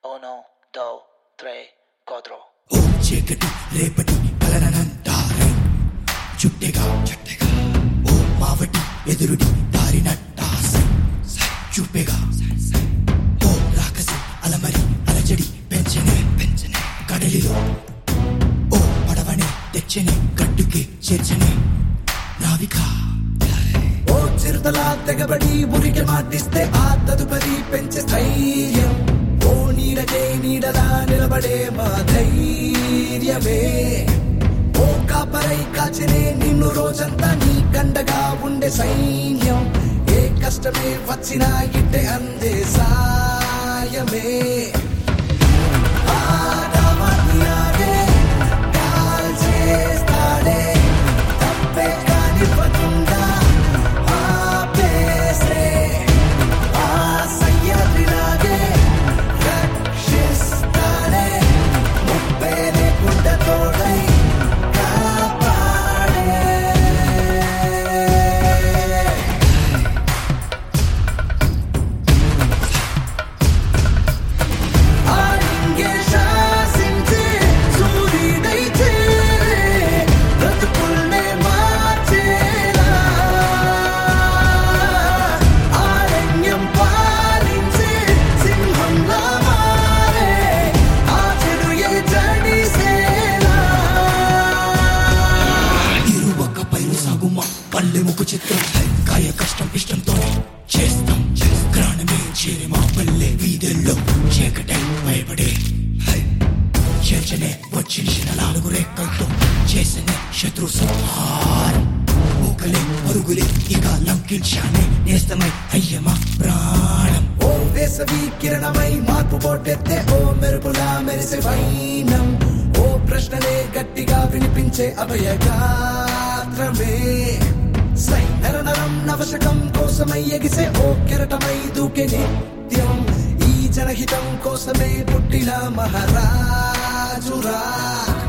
Uno, dos, tres, cuatro. ఓ చీకటి రేపటి కలననంటారే చుట్టెగా చుట్టెగా ఓ మావటి ఎదురుడి దారినట్టాసై చూపెగా ఓ రాకసి అలమరి అలజడి పెంచనే పెంచనే కడలిలో ఓ పడవనే తెచ్చనే గట్టుకి చేర్చనే నావిక ఓ చిరుతల తెగబడి ఉరికి మాటిస్తే ఆ తదుపరి పెంచే స్థైర్యం ఓ నీడకే నీడలా నిలబడే మా ధైర్యమే ఓ కాపరై కాచనే నిన్ను రోజంతా నీ కండగా ఉండే సైన్యం ఏ కష్టమే వచ్చినా ఇట్టే అందే సాయమే ఆడవాడియాగే కాల్చేస్తాడే తప్పే కానివ్వకుండా ఆపేసే ఆ సయ్యాద్రిలాగే రక్షిస్తాడే ముప్పే లేకుండా తోడై కాపాడే ఆడింగే శాసించే సూర్యుడై చేరే బ్రతుకుల్నే మార్చేలా ఆరణ్యం పాలించే సింహంలా మారే ఆ చెడు ఏ జడిసేలా ఇరువక్క పైరు సాగుమా పల్లెముకు చిత్రం కాయ కష్టం ఇష్టంతో చేస్తాం గ్రాణమే చేరి మా పల్లె వీధుల్లో చీకటే భయపడే చేర్చనే వచ్చిన నాలుగు రేఖలతో చేసిన శత్రు సంహారం మూకలే పరుగులే ఇక లంకించానే నేస్తమై అయ్యమా ప్రాణం ఓ వేసవి కిరణమై మార్పు పోటెత్తే ఓ మెరుపులా మెరిసే వైనం ఓ ప్రశ్నలే గట్టిగా వినిపించే అభయగాత్రమే సై నరనరం నవశకం కోసమై ఎగిసే ఓ కెరటమై దూకే నిత్యం ఈ జనహితం కోసమే పుట్టిన మహారాజురా